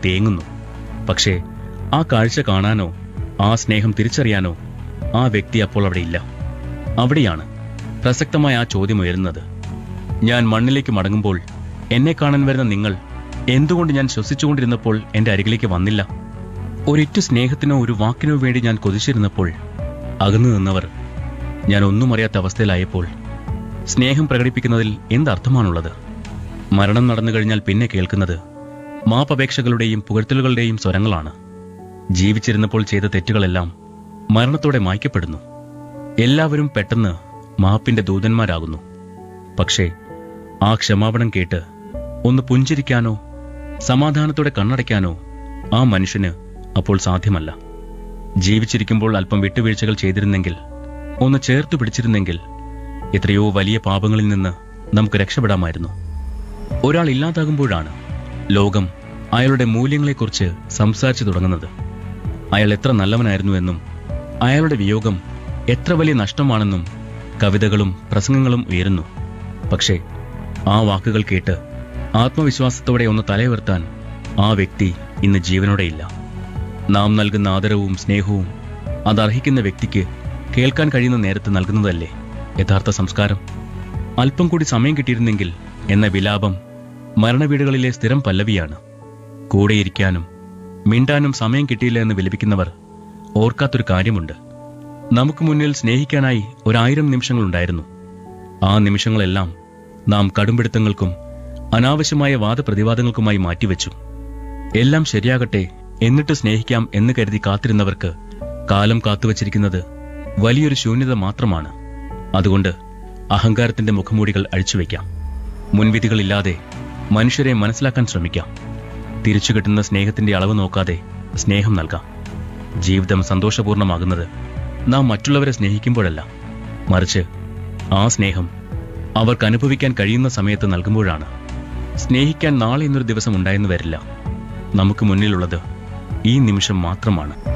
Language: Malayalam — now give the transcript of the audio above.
തേങ്ങുന്നു പക്ഷേ ആ കാഴ്ച കാണാനോ ആ സ്നേഹം തിരിച്ചറിയാനോ ആ വ്യക്തി അപ്പോൾ അവിടെ ഇല്ല അവിടെയാണ് പ്രസക്തമായ ആ ചോദ്യം ഉയരുന്നത് ഞാൻ മണ്ണിലേക്ക് മടങ്ങുമ്പോൾ എന്നെ കാണാൻ വരുന്ന നിങ്ങൾ എന്തുകൊണ്ട് ഞാൻ ശ്വസിച്ചുകൊണ്ടിരുന്നപ്പോൾ എന്റെ അരികിലേക്ക് വന്നില്ല ഒരിറ്റു സ്നേഹത്തിനോ ഒരു വാക്കിനോ വേണ്ടി ഞാൻ കൊതിച്ചിരുന്നപ്പോൾ അകന്നു നിന്നവർ ഞാൻ ഒന്നും അറിയാത്ത അവസ്ഥയിലായപ്പോൾ സ്നേഹം പ്രകടിപ്പിക്കുന്നതിൽ എന്തർത്ഥമാണുള്ളത് മരണം നടന്നു കഴിഞ്ഞാൽ പിന്നെ കേൾക്കുന്നത് മാപ്പപേക്ഷകളുടെയും പുകഴ്ത്തലുകളുടെയും സ്വരങ്ങളാണ് ജീവിച്ചിരുന്നപ്പോൾ ചെയ്ത തെറ്റുകളെല്ലാം മരണത്തോടെ മായ്ക്കപ്പെടുന്നു എല്ലാവരും പെട്ടെന്ന് മാപ്പിന്റെ ദൂതന്മാരാകുന്നു പക്ഷേ ആ ക്ഷമാപണം കേട്ട് ഒന്ന് പുഞ്ചിരിക്കാനോ സമാധാനത്തോടെ കണ്ണടയ്ക്കാനോ ആ മനുഷ്യന് അപ്പോൾ സാധ്യമല്ല ജീവിച്ചിരിക്കുമ്പോൾ അല്പം വിട്ടുവീഴ്ചകൾ ചെയ്തിരുന്നെങ്കിൽ ഒന്ന് ചേർത്തു പിടിച്ചിരുന്നെങ്കിൽ എത്രയോ വലിയ പാപങ്ങളിൽ നിന്ന് നമുക്ക് രക്ഷപ്പെടാമായിരുന്നു ഒരാൾ ഇല്ലാതാകുമ്പോഴാണ് ലോകം അയാളുടെ മൂല്യങ്ങളെക്കുറിച്ച് സംസാരിച്ചു തുടങ്ങുന്നത് അയാൾ എത്ര നല്ലവനായിരുന്നുവെന്നും അയാളുടെ വിയോഗം എത്ര വലിയ നഷ്ടമാണെന്നും കവിതകളും പ്രസംഗങ്ങളും ഉയരുന്നു പക്ഷേ ആ വാക്കുകൾ കേട്ട് ആത്മവിശ്വാസത്തോടെ ഒന്ന് തലയുയർത്താൻ ആ വ്യക്തി ഇന്ന് ജീവനോടെയില്ല നാം നൽകുന്ന ആദരവും സ്നേഹവും അതർഹിക്കുന്ന വ്യക്തിക്ക് കേൾക്കാൻ കഴിയുന്ന നേരത്ത് നൽകുന്നതല്ലേ യഥാർത്ഥ സംസ്കാരം അല്പം കൂടി സമയം കിട്ടിയിരുന്നെങ്കിൽ എന്ന വിലാപം മരണവീടുകളിലെ സ്ഥിരം പല്ലവിയാണ് കൂടെയിരിക്കാനും മിണ്ടാനും സമയം കിട്ടിയില്ല എന്ന് വിലപിക്കുന്നവർ ഓർക്കാത്തൊരു കാര്യമുണ്ട് നമുക്ക് മുന്നിൽ സ്നേഹിക്കാനായി ഒരായിരം നിമിഷങ്ങളുണ്ടായിരുന്നു ആ നിമിഷങ്ങളെല്ലാം നാം കടുംപിടുത്തങ്ങൾക്കും അനാവശ്യമായ വാദപ്രതിവാദങ്ങൾക്കുമായി മാറ്റിവെച്ചു എല്ലാം ശരിയാകട്ടെ എന്നിട്ട് സ്നേഹിക്കാം എന്ന് കരുതി കാത്തിരുന്നവർക്ക് കാലം കാത്തുവച്ചിരിക്കുന്നത് വലിയൊരു ശൂന്യത മാത്രമാണ് അതുകൊണ്ട് അഹങ്കാരത്തിന്റെ മുഖമൂടികൾ അഴിച്ചുവെക്കാം മുൻവിധികളില്ലാതെ മനുഷ്യരെ മനസ്സിലാക്കാൻ ശ്രമിക്കാം തിരിച്ചു കിട്ടുന്ന സ്നേഹത്തിന്റെ അളവ് നോക്കാതെ സ്നേഹം നൽകാം ജീവിതം സന്തോഷപൂർണ്ണമാകുന്നത് നാം മറ്റുള്ളവരെ സ്നേഹിക്കുമ്പോഴല്ല മറിച്ച് ആ സ്നേഹം അവർക്ക് അനുഭവിക്കാൻ കഴിയുന്ന സമയത്ത് നൽകുമ്പോഴാണ് സ്നേഹിക്കാൻ നാളെ എന്നൊരു ദിവസം ഉണ്ടായെന്ന് വരില്ല നമുക്ക് മുന്നിലുള്ളത് ഈ നിമിഷം മാത്രമാണ്